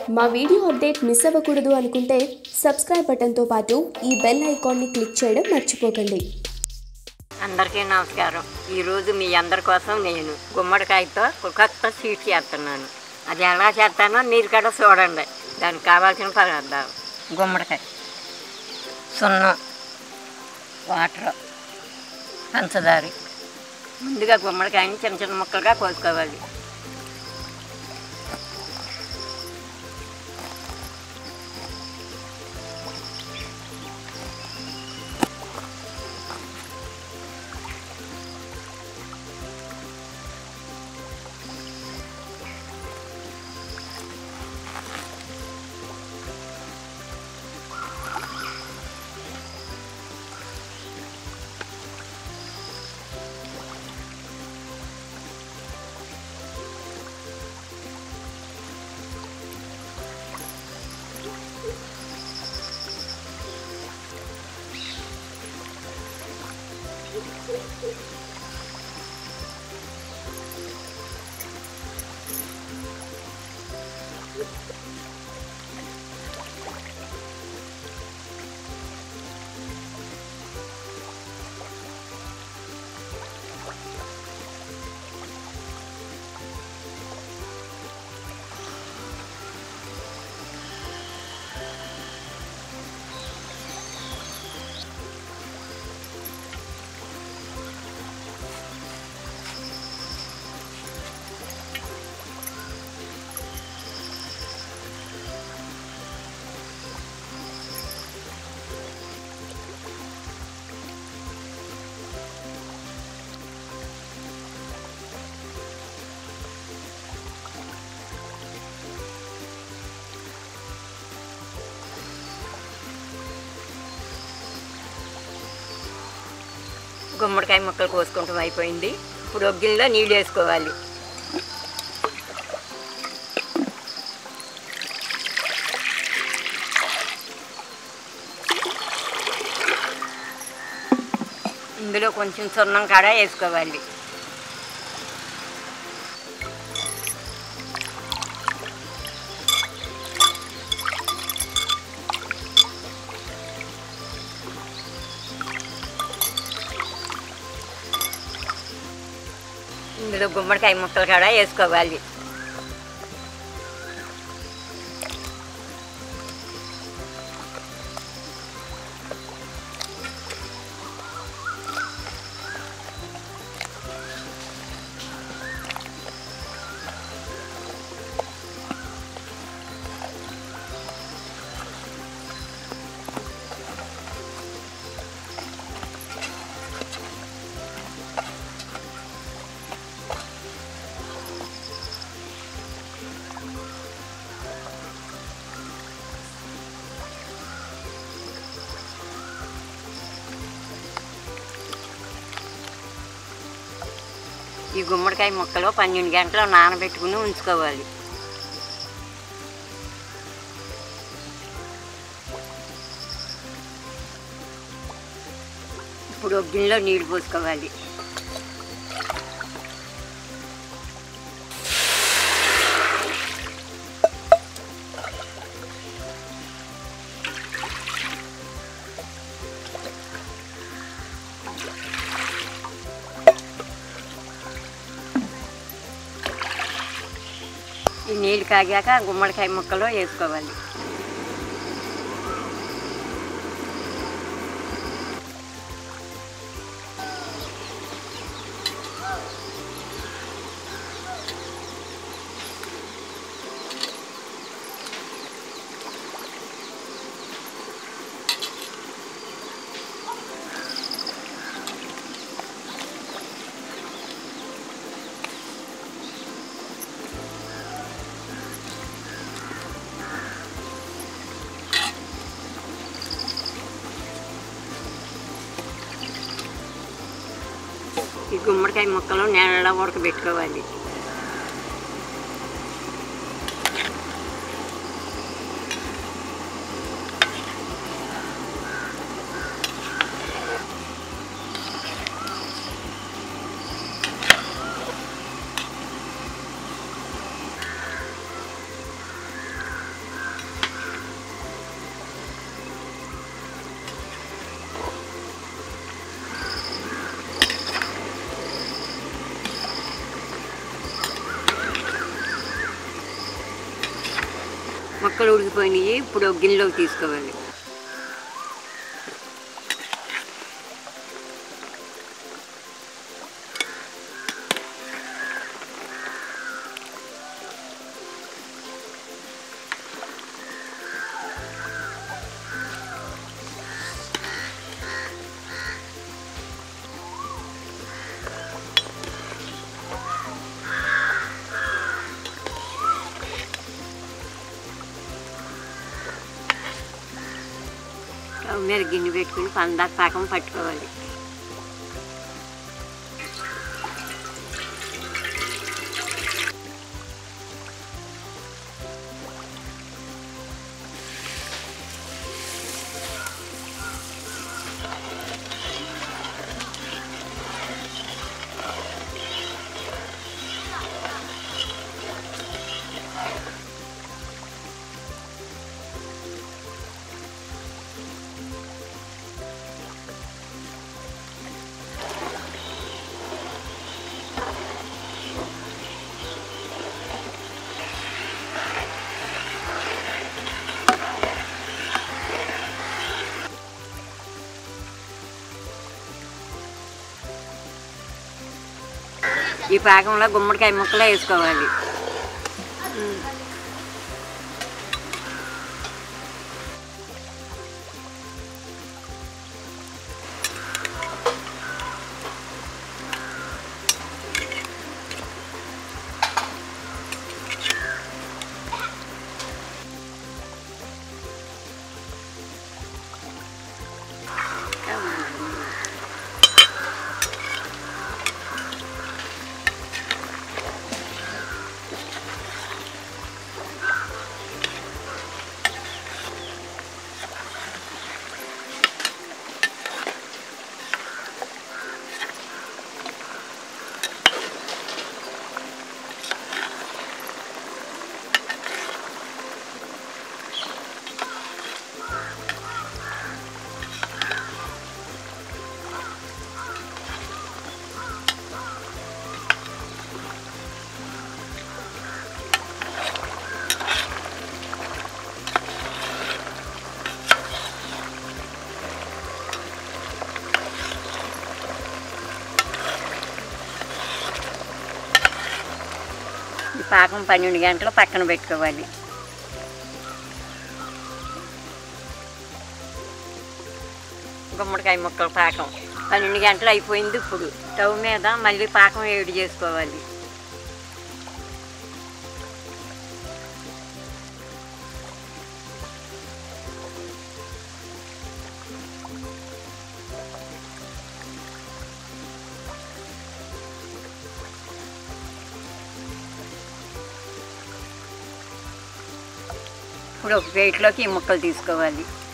మా video update miss అవ్వకూడదు అనుకుంటే సబ్స్క్రైబ్ బటన్తో పాటు ఈ బెల్ ఐకాన్ని క్లిక్ చేయడం మర్చిపోకండి అందరికీ నమస్కారం ఈరోజు మీ అందరి కోసం నేను గుమ్మడికాయతో కొత్త స్వీట్ చేస్తున్నాను అది ఎలా చేస్తానో మీరు కూడా చూడండి దానికి కావాల్సిన పదార్థాలు గుమ్మడికాయ సున్నం వాటర్ పంచదార ముందుగా గుమ్మడికాయని చిన్న చిన్న ముక్కలుగా కోసుకోవాలి గుమ్మడికాయ ముక్కలు కోసుకుంటాం అయిపోయింది ఇప్పుడు ఒగ్గిల్లో నీళ్ళు వేసుకోవాలి ఇందులో కొంచెం సున్నం కాడ వేసుకోవాలి ఇందులో గుమ్మడికాయ ముక్కలు కూడా వేసుకోవాలి ఈ గుమ్మడికాయ ముక్కలు పన్నెండు గంటలు నానబెట్టుకుని ఉంచుకోవాలి ఇప్పుడు ఒక గిన్నెలో నీళ్ళు పోసుకోవాలి ఈ నీళ్ళు కాగాక గుమ్మడికాయ ముక్కలు వేసుకోవాలి ఈ గుమ్మడికాయ ముక్కలు నీళ్ళలో ఉడకబెట్టుకోవాలి ముక్కలు ఉడికిపోయినాయి ఇప్పుడు ఒక గిన్నెలోకి తీసుకోవాలి స్టవ్ మీద గిన్నె పెట్టుకుని పందాక పాకం పట్టుకోవాలి ఈ పాకంలో గుమ్మడికాయ ముక్కలు వేసుకోవాలి ఈ పాకం పన్నెండు గంటలు పక్కన పెట్టుకోవాలి గుమ్మడికాయ ముక్కల పాకం పన్నెండు గంటలు అయిపోయింది ఇప్పుడు స్టవ్ మీద మళ్ళీ పాకం వేడి చేసుకోవాలి ఇప్పుడు ఒక ప్లేట్లోకి ఈ ముక్కలు తీసుకోవాలి